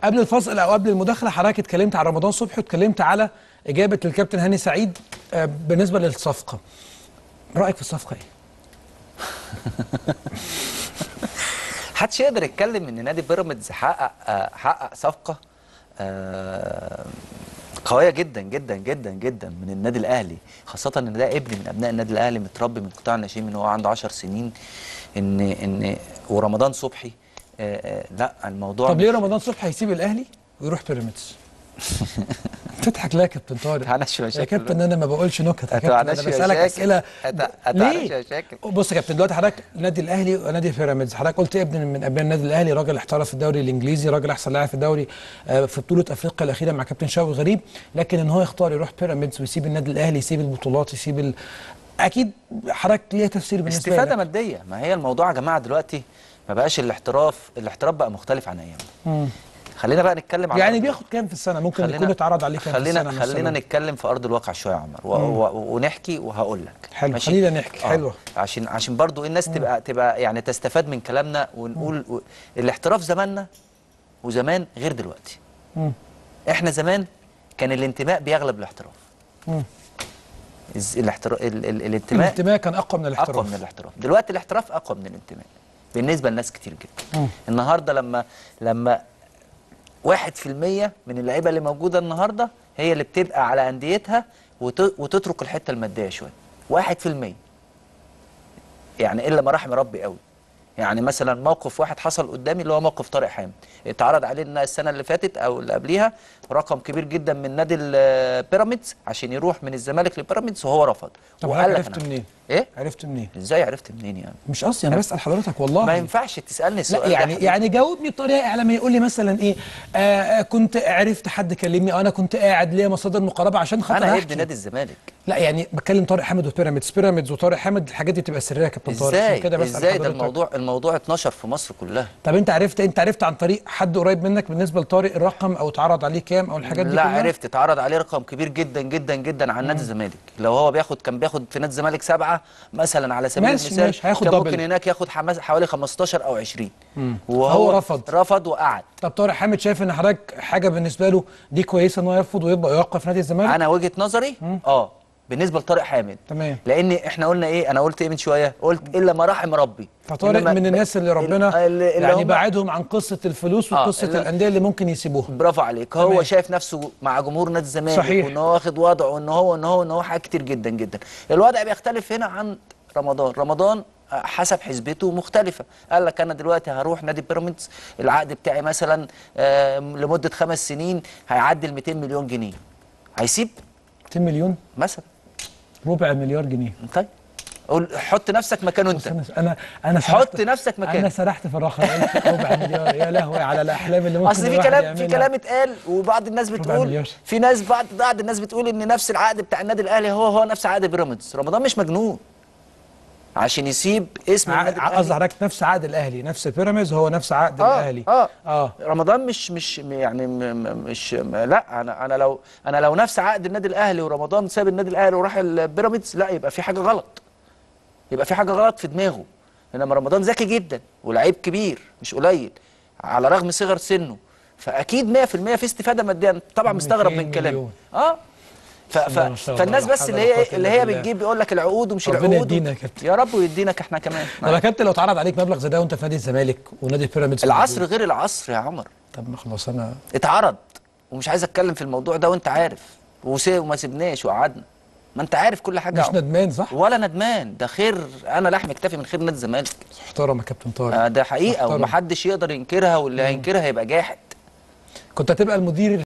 قبل الفصل او قبل المداخله حضرتك اتكلمت على رمضان صبحي واتكلمت على اجابه الكابتن هاني سعيد آه، بالنسبه للصفقه رايك في الصفقه ايه محدش يقدر يتكلم ان نادي بيراميدز حقق آه، حقق صفقه آه، قويه جدا جدا جدا جدا من النادي الاهلي خاصه ان ده ابن من ابناء النادي الاهلي متربي من قطاع الناشئين من هو عنده 10 سنين ان ان ورمضان صبحي آه، آه، لا الموضوع طب ليه مش- رمضان صبحي هيسيب الاهلي ويروح بيراميدز تضحك ليه يا كابتن طارق معناش يا مشاكل كابتن انا ما بقولش نكت يا كابتن معناش انا بسالك مشاكل. اسئله أت- أت- ليه معناش مشاكل. بص يا كابتن دلوقتي حضرتك النادي الاهلي ونادي بيراميدز حضرتك قلت ابن من ابناء النادي الاهلي راجل احترف في الدوري الانجليزي راجل احسن لاعب في الدوري آه، في بطوله افريقيا الاخيره مع كابتن شوقي غريب لكن ان هو يختار يروح بيراميدز ويسيب النادي الاهلي يسيب البطولات يسيب ال... اكيد حضرتك ليها تفسير بالنسبه استفاده لك ماديه ما هي الموضوع يا جماعه دلوقتي ما بقاش الاحتراف الاحتراف بقى مختلف عن ايام مم. خلينا بقى نتكلم على يعني أرض بياخد كام في السنه ممكن خلينا- يكون اتعرض عليه كام في خلينا السنه خلينا مثلاً؟ نتكلم في ارض الواقع شويه يا عمر و... و... ونحكي وهقول لك حلو، ماشي؟ خلينا نحكي، آه، حلوة. عشان عشان برضو الناس تبقى تبقى يعني تستفاد من كلامنا ونقول و... الاحتراف زماننا وزمان غير دلوقتي مم. احنا زمان كان الانتماء بيغلب الاحتراف مم. الز- الاحتراف ال... ال... الانتماء الانتماء كان اقوى من الاحتراف اقوى من الاحتراف دلوقتي الاحتراف اقوى من الانتماء بالنسبه لناس كتير جدا مم. النهارده لما لما واحد في المية من اللعيبه اللي موجوده النهارده هي اللي بتبقى على انديتها وت... وتترك الحته الماديه شويه واحد في المية يعني الا ما رحم ربي قوي يعني مثلا موقف واحد حصل قدامي اللي هو موقف طارق حامد اتعرض علينا السنه اللي فاتت او اللي قبليها رقم كبير جدا من نادي البيراميدز عشان يروح من الزمالك لبيراميدز وهو رفض طب وقال حضرتك لك عرفت أنا- منين؟ ايه عرفت منين؟ ازاي عرفت منين يعني مش قصدي انا بسال حضرتك والله ما ينفعش تسالني السؤال لا ده يعني حبيبي. يعني جاوبني بطريقه اعلاميه يقول لي مثلا ايه آه آه، كنت عرفت حد كلمني او انا كنت قاعد ليا مصادر مقربه عشان خاطر انا أحكي. ابن نادي الزمالك لا يعني بتكلم طارق حامد وبيراميدز بيراميدز وطارق حامد الحاجات دي بتبقى سريه يا كابتن طارق عشان ازاي كده بسال ازاي ده حضرتك. الموضوع الموضوع اتنشر في مصر كلها طب انت عرفت انت عرفت عن طريق حد قريب منك بالنسبه لطارق الرقم او اتعرض عليه كام او الحاجات دي لا كلها عرفت اتعرض عليه رقم كبير جدا جدا جدا عن نادي الزمالك لو هو بياخد كان بياخد في نادي الزمالك سبعة مثلا على سبيل ماشي، المثال ماشي، هياخد كان دبل. ممكن هناك ياخد حماس حوالي 15 او 20 هو رفض. رفض وقعد طب طارق حامد شايف ان حضرتك حاجه بالنسبه له دي كويسه ان هو يرفض ويبقى يوقف نادي الزمالك انا وجهه نظري اه بالنسبه لطارق حامد تمام. لان احنا قلنا ايه انا قلت ايه من شويه قلت الا ما رحم ربي فطارق إنما- من الناس اللي ربنا اللي- اللي يعني هم- بعدهم عن قصه الفلوس آه، وقصه اللي- الانديه اللي ممكن يسيبوها برافو عليك هو تمام. شايف نفسه مع جمهور نادي الزمالك صحيح. وان هو واخد وضعه وان هو ان هو ان هو حاجات كتير جدا جدا الوضع بيختلف هنا عن رمضان رمضان آه، حسب حسبته مختلفة قال لك أنا دلوقتي هروح نادي بيراميدز العقد بتاعي مثلا آه، لمدة خمس سنين هيعدي ال 200 مليون جنيه هيسيب 200 مليون مثلا ربع مليار جنيه طيب قول حط نفسك مكانه بص أنت انا انا انا حط سرحت- نفسك مكانه. انا سرحت في الرقم قلت ربع مليار يا لهوي على الاحلام اللي ممكن اصل في الواحد كلام في يعملها. كلام اتقال وبعض الناس بتقول مليار. في ناس بعض بعض الناس بتقول ان نفس العقد بتاع النادي الاهلي هو هو نفس عقد بيراميدز رمضان مش مجنون عشان يسيب اسم ع- النادي قصدي الاهلي حضرتك نفس عقد الاهلي نفس بيراميدز هو نفس عقد اه الاهلي اه اه رمضان مش مش يعني م- م- مش م- لا انا انا لو انا لو نفس عقد النادي الاهلي ورمضان ساب النادي الاهلي وراح البيراميدز لا يبقى في حاجه غلط يبقى في حاجه غلط في دماغه انما رمضان ذكي جدا ولعيب كبير مش قليل على رغم صغر سنه فاكيد 100% في استفاده ماديه طبعا مستغرب 200 من كلامي مليون. اه ف ف الله ما شاء الله، فالناس لا بس حول اللي ولا هي قوة اللي إلا هي بالله. بتجيب يقول لك العقود ومش ربنا العقود يدينا يا كابتن. يا رب ويدينك احنا كمان طب يا كابتن لو اتعرض عليك مبلغ زي ده وانت في نادي الزمالك ونادي بيراميدز العصر غير العصر يا عمر طب ما خلاص انا اتعرض ومش عايز اتكلم في الموضوع ده وانت عارف وسي- وما سيبناش وقعدنا ما انت عارف كل حاجه مش ندمان صح؟ ولا ندمان ده خير انا لحم اكتفي من خير نادي الزمالك محترم يا كابتن طارق آه ده حقيقه محترم. ومحدش يقدر ينكرها واللي هينكرها يبقى جاحد كنت هتبقى المدير